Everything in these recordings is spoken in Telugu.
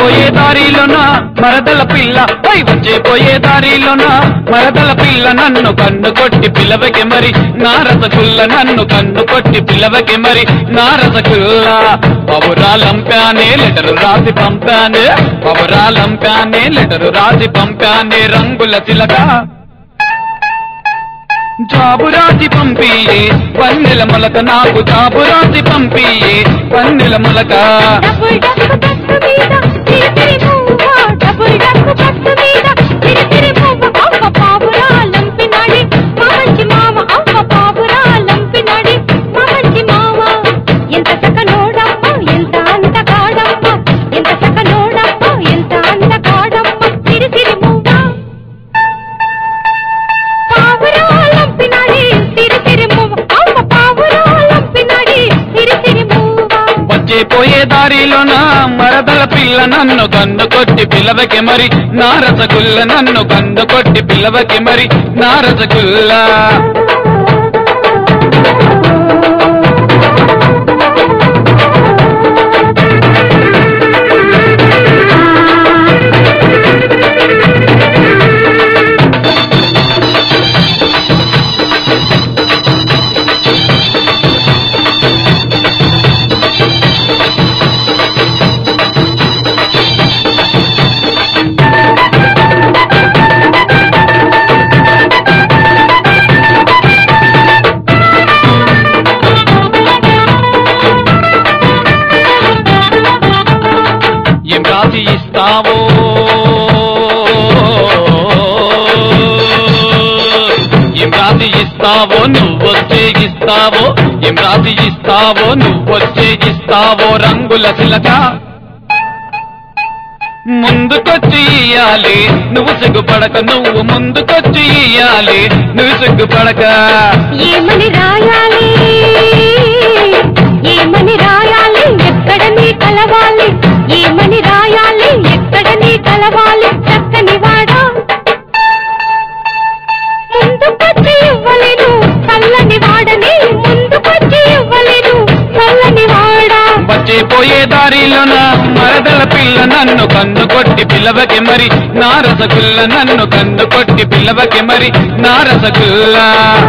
పోయే దారిలోన మరదల పిల్ల పై వచ్చే పోయే దారిలోన మరదల పిల్ల నన్ను కన్ను కొట్టి పిల్లవకి మరి నా రసగుల్ల నన్ను కన్ను కొట్టి పిల్లవకి మరి నా రసగుల్ల పవురాలంపానే లెటరు రాసి పంపానే పవురాలంపానే లెటరు రాసి పంపానే రంగుల చిలక జాబు రాసి పంపియే వన్నెల మొలక నాకు జాబు రాసి పంపియే వన్నెల మొలక డబుల్ డక్కు బస్సు మీద తిరితిరి పువ్వ డబుల్ డక్కు బస్సు మీద తిరితిరి పువ్వ అవ్వ పావురా లంపినాడి మా మంచి మామ అవ్వ పావురా లంపినాడి మా మంచి మామ ఎంత చక్కనోడమ్మ ఎంత అంత కాడమ్మ ఎంత చక్కనోడమ్మ ఎంత అంత కాడమ్మ తిరితిరి పువ్వ పావురా లంపినాడి తిరితిరి పువ్వ అవ్వ పావురా లంపినాడి తిరితిరి పువ్వ వచ్చే పోయే దారిలోన మరదల పిల్ల నన్ను కన్ను కొట్టి పిల్లవకి మరి నా రసగుల్ల నన్ను కన్ను కొట్టి పిల్లవకి మరి నా రసగుల్ల ఏం రాసి ఇస్తావో ఏం రాసి ఇస్తావో నువ్వొచ్చే ఇస్తావో ఏం రాసి ఇస్తావో నువ్వొచ్చే ఇస్తావో రంగుల చిలక ముందుకొచ్చి ఇయ్యాలి నువ్వు సిగ్గుపడక నువ్వు ముందుకొచ్చి ఇయ్యాలి నువ్వు సిగ్గుపడక ఏమని రాయాలి ఏమని రాయాలి ఎక్కడ నీ కలవాలి ఏమని రాయాలి ఎక్కడ నీ కలవాలి చక్కని వాడా ముందుకొచ్చి ఇవ్వలేను చల్లని వాడని ముందుకొచ్చి ఇవ్వలేను చల్లని వాడా వచ్చే పోయే దారిలోన మరదల పిల్ల నన్ను కన్ను కొట్టి పిల్లవకి మరి నా రసగుల్ల నన్ను కన్ను కొట్టి పిల్లవకి మరి నా రసగుల్ల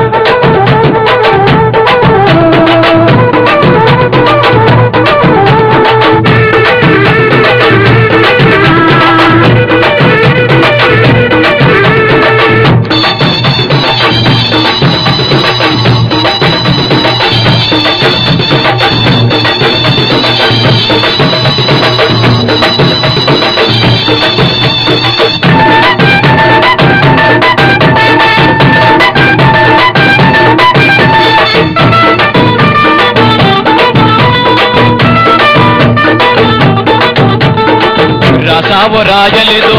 రాసావు రాజలిదో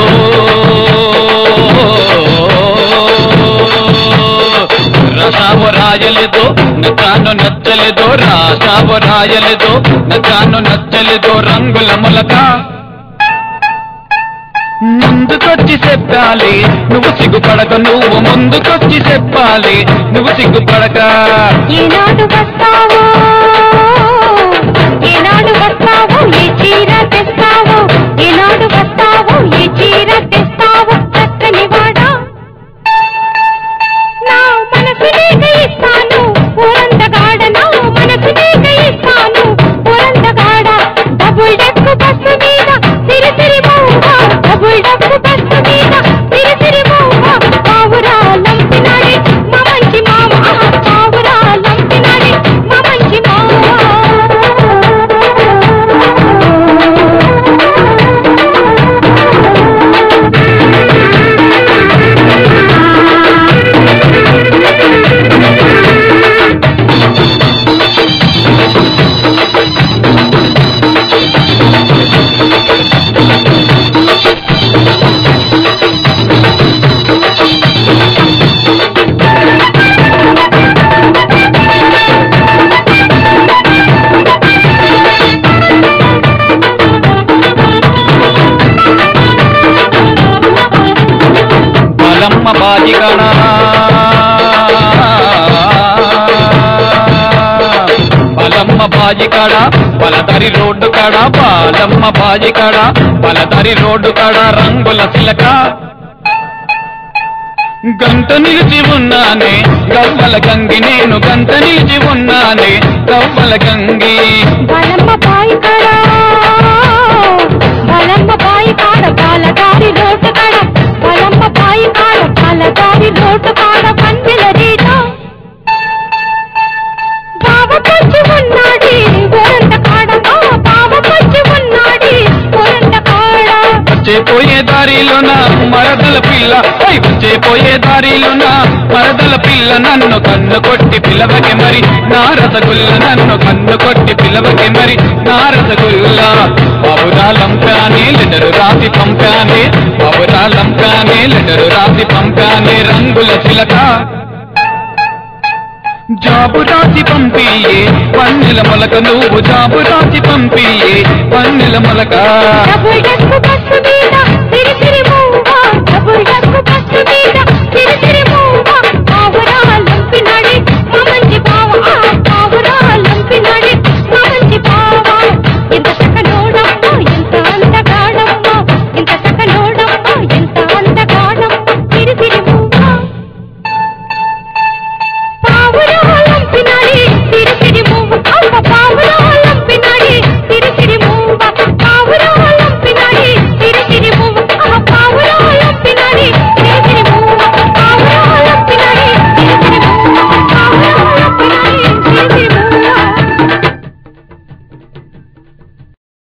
రసావు రాయలేదో నచ్చాను నచ్చలేదో రాసావు రాయలేదో నచ్చాను నచ్చలేదో రంగుల మొలక ముందుకొచ్చి చెప్పాలి నువ్వు సిగ్గుపడక నువ్వు ముందుకొచ్చి చెప్పాలి నువ్వు సిగ్గుపడక ఏనాడు వస్తావో ఏనాడు వస్తావో ఏ చీర తెస్తావో ఏనాడు వస్తావో ఏ చీర తెస్తావో చక్కని వాడా నా మనసు నీక ఇస్తాను ఊరంతగాడ నా మనసు నీక ఇస్తాను ఊరంతగాడ డబుల్ డెక్కు బస్సు మీద సిరిసిరి మౌవ డబుల్ డెక్కు బస్సు మీద సిరిసిరి మౌవ పావురా లంపినాడి మా మంచి మామ పావురా లంపినాడి మా మంచి బలమ్మ బాజిగణ బలమ్మ బాలమ్మ బాజి కాడ పలదరి రోడ్డు కాడ బాలమ్మ బాజి కాడ పలదరి రోడ్డు కాడ రంగుల చిలక గంట నిలిచి ఉన్నానే గవ్వల గంగి నేను గంట నిలిచి ఉన్నానే గవ్వల గంగి బలమ్మ బాయి కాడ బలమ్మ బాయి కాడ పాలదారి రోడ్డు కాడ బలమ్మ బాయి కాడ పాలదారి రోడ్డు కాడ పందిల రీట బావ పచ్చి ఉన్నాడి గోరంట కాడ ఆ బావ పచ్చి ఉన్నాడి గోరంట కాడ వచ్చే పోయే దారిలోన మరదల పిల్ల ఓయ్ వచ్చే పోయే దారిలోన మరదల పిల్ల నన్ను కన్ను కొట్టి పిలవకే మరి నా రసగుల్ల నన్ను కన్ను కొట్టి పిలవకే మరి నా రసగుల్ల బాబురాలంపానే లెటరు రాసి పంపానే బాబురాలంపానే లెటరు రాసి పంపానే రంగుల చిలక జాబు రాసి పంపియే పన్నెల మొలక నువ్వు జాబు రాసి పంపియే పన్నెల మొలక డబుల్ డక్కు బస్సు మీద తిరిగిరి మూవ డబుల్ డక్కు బస్సు మీద తిరిగిరి